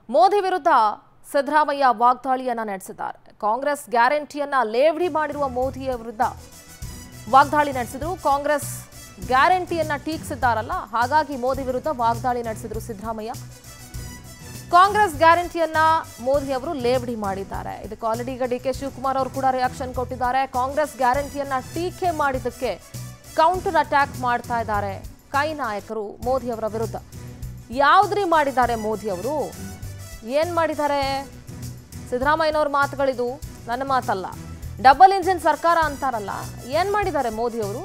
ಮೋದಿ ವಿರುದ್ಧ ಸಿದ್ದರಾಮಯ್ಯ ವಾಗ್ದಾಳಿಯನ್ನ ನಡೆಸಿದ್ದಾರೆ ಕಾಂಗ್ರೆಸ್ ಗ್ಯಾರಂಟಿಯನ್ನ ಲೇವಡಿ ಮಾಡಿರುವ ಮೋದಿಯ ವಿರುದ್ಧ ವಾಗ್ದಾಳಿ ನಡೆಸಿದ್ರು ಕಾಂಗ್ರೆಸ್ ಗ್ಯಾರಂಟಿಯನ್ನ ಟೀಕಿಸಿದ್ದಾರಲ್ಲ ಹಾಗಾಗಿ ಮೋದಿ ವಿರುದ್ಧ ವಾಗ್ದಾಳಿ ನಡೆಸಿದ್ರು ಸಿದ್ದರಾಮಯ್ಯ ಕಾಂಗ್ರೆಸ್ ಗ್ಯಾರಂಟಿಯನ್ನ ಮೋದಿ ಅವರು ಲೇವಡಿ ಮಾಡಿದ್ದಾರೆ ಇದಕ್ಕೆ ಆಲ್ರೆಡಿ ಈಗ ಡಿ ಕೆ ಶಿವಕುಮಾರ್ ಅವರು ಕೂಡ ರಿಯಾಕ್ಷನ್ ಕೊಟ್ಟಿದ್ದಾರೆ ಕಾಂಗ್ರೆಸ್ ಗ್ಯಾರಂಟಿಯನ್ನ ಟೀಕೆ ಮಾಡಿದ್ದಕ್ಕೆ ಕೌಂಟರ್ ಅಟ್ಯಾಕ್ ಮಾಡ್ತಾ ಇದ್ದಾರೆ ಕೈ ನಾಯಕರು ಮೋದಿ ಅವರ ವಿರುದ್ಧ ಯಾವ್ದ್ರಿ ಮಾಡಿದ್ದಾರೆ ಮೋದಿ ಅವರು ಏನ್ ಮಾಡಿದ್ದಾರೆ ಸಿದ್ದರಾಮಯ್ಯನವ್ರ ಮಾತುಗಳಿದು ನನ್ನ ಮಾತಲ್ಲ ಡಬಲ್ ಇಂಜಿನ್ ಸರ್ಕಾರ ಅಂತಾರಲ್ಲ ಏನ್ ಮಾಡಿದ್ದಾರೆ ಮೋದಿ ಅವರು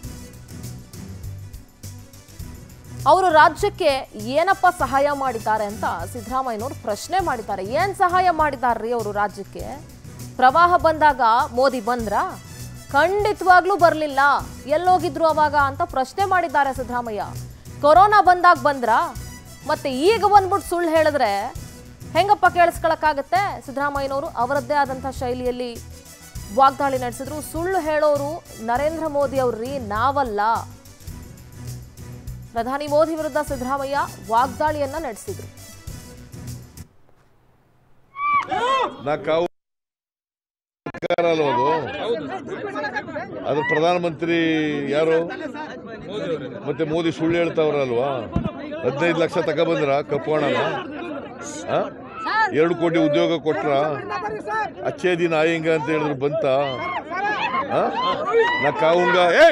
ಅವರು ರಾಜ್ಯಕ್ಕೆ ಏನಪ್ಪ ಸಹಾಯ ಮಾಡಿದ್ದಾರೆ ಅಂತ ಸಿದ್ದರಾಮಯ್ಯನವರು ಪ್ರಶ್ನೆ ಮಾಡಿದ್ದಾರೆ ಏನ್ ಸಹಾಯ ಮಾಡಿದಾರ್ರಿ ಅವರು ರಾಜ್ಯಕ್ಕೆ ಪ್ರವಾಹ ಬಂದಾಗ ಮೋದಿ ಬಂದ್ರ ಖಂಡಿತವಾಗ್ಲೂ ಬರಲಿಲ್ಲ ಎಲ್ಲೋಗಿದ್ರು ಅವಾಗ ಅಂತ ಪ್ರಶ್ನೆ ಮಾಡಿದ್ದಾರೆ ಸಿದ್ದರಾಮಯ್ಯ ಕೊರೋನಾ ಬಂದಾಗ ಬಂದ್ರ ಮತ್ತೆ ಈಗ ಬಂದ್ಬಿಟ್ಟು ಸುಳ್ಳು ಹೇಳಿದ್ರೆ ಹೆಂಗಪ್ಪ ಕೇಳಿಸ್ಕೊಳಕ್ಕಾಗತ್ತೆ ಸಿದ್ದರಾಮಯ್ಯನವರು ಅವರದ್ದೇ ಆದಂಥ ಶೈಲಿಯಲ್ಲಿ ವಾಗ್ದಾಳಿ ನಡೆಸಿದ್ರು ಸುಳ್ಳು ಹೇಳೋರು ನರೇಂದ್ರ ಮೋದಿ ಅವ್ರಿ ನಾವಲ್ಲ ಪ್ರಧಾನಿ ಮೋದಿ ವಿರುದ್ಧ ಸಿದ್ದರಾಮಯ್ಯ ವಾಗ್ದಾಳಿಯನ್ನ ನಡೆಸಿದ್ರು ನಾ ಕಾವು ಸರ್ಕಾರ ಅಲ್ವ ಅದು ಅದು ಪ್ರಧಾನಮಂತ್ರಿ ಯಾರು ಮತ್ತೆ ಮೋದಿ ಸುಳ್ಳು ಹೇಳ್ತಾವ್ರಲ್ವಾ ಹದಿನೈದು ಲಕ್ಷ ತಗೊಬಂದ್ರ ಕಪ್ಪು ಹಣನ ಆ? ಎರಡು ಕೋಟಿ ಉದ್ಯೋಗ ಕೊಟ್ರ ಅಚ್ಚೇ ದಿನ ಆಯಂಗ ಅಂತ ಹೇಳಿದ್ರು ಬಂತ ಆ? ನಾ ಕಾವುಂಗ ಏ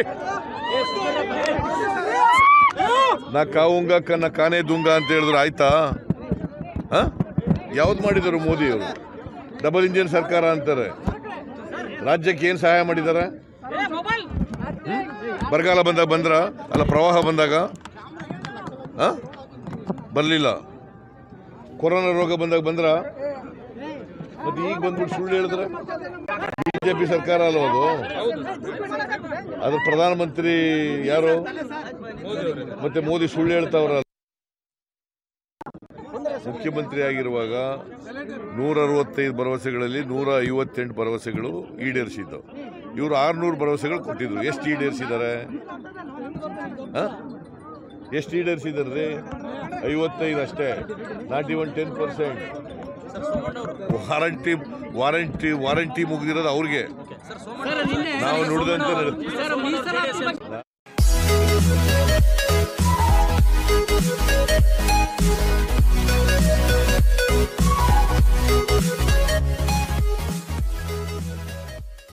ನಾ ಕಾವುಂಗ ಕನ್ನ ಕಾನೇ ದುಂಗ ಅಂತ ಹೇಳಿದ್ರು ಆಯ್ತಾ ಯಾವ್ದು ಮಾಡಿದರು ಮೋದಿಯವರು ಡಬಲ್ ಇಂಜಿನ್ ಸರ್ಕಾರ ಅಂತಾರೆ ರಾಜ್ಯಕ್ಕೆ ಏನು ಸಹಾಯ ಮಾಡಿದ್ದಾರೆ ಬರಗಾಲ ಬಂದಾಗ ಬಂದ್ರ ಅಲ್ಲ ಪ್ರವಾಹ ಬಂದಾಗ ಬರಲಿಲ್ಲ ಕೊರೋನಾ ರೋಗ ಬಂದಾಗ ಬಂದ್ರ ಮತ್ತೆ ಈಗ ಬಂದ್ಬಿಟ್ಟು ಸುಳ್ಳು ಹೇಳಿದ್ರೆ ಬಿಜೆಪಿ ಸರ್ಕಾರ ಅಲ್ವ ಅದು ಅದು ಪ್ರಧಾನಮಂತ್ರಿ ಯಾರು ಮತ್ತೆ ಮೋದಿ ಸುಳ್ಳು ಹೇಳ್ತಾವ್ರಲ್ಲ ಮುಖ್ಯಮಂತ್ರಿ ಆಗಿರುವಾಗ ನೂರ ಅರವತ್ತೈದು ಭರವಸೆಗಳಲ್ಲಿ ನೂರ ಐವತ್ತೆಂಟು ಭರವಸೆಗಳು ಈಡೇರಿಸಿದ್ದವು ಇವರು ಆರ್ನೂರು ಭರವಸೆಗಳು ಕೊಟ್ಟಿದ್ರು ಎಷ್ಟು ಈಡೇರಿಸಿದ್ದಾರೆ ಎಷ್ಟು ಈಡೇರಿಸಿದಾರೆ ಐವತ್ತೈದು ಅಷ್ಟೇ not even ten percent warranty warranty warranty ಮುಗಿದಿರೋದು ಅವ್ರಿಗೆ ನಾವು ನುಡಿದಂತೆ ನಡೆ-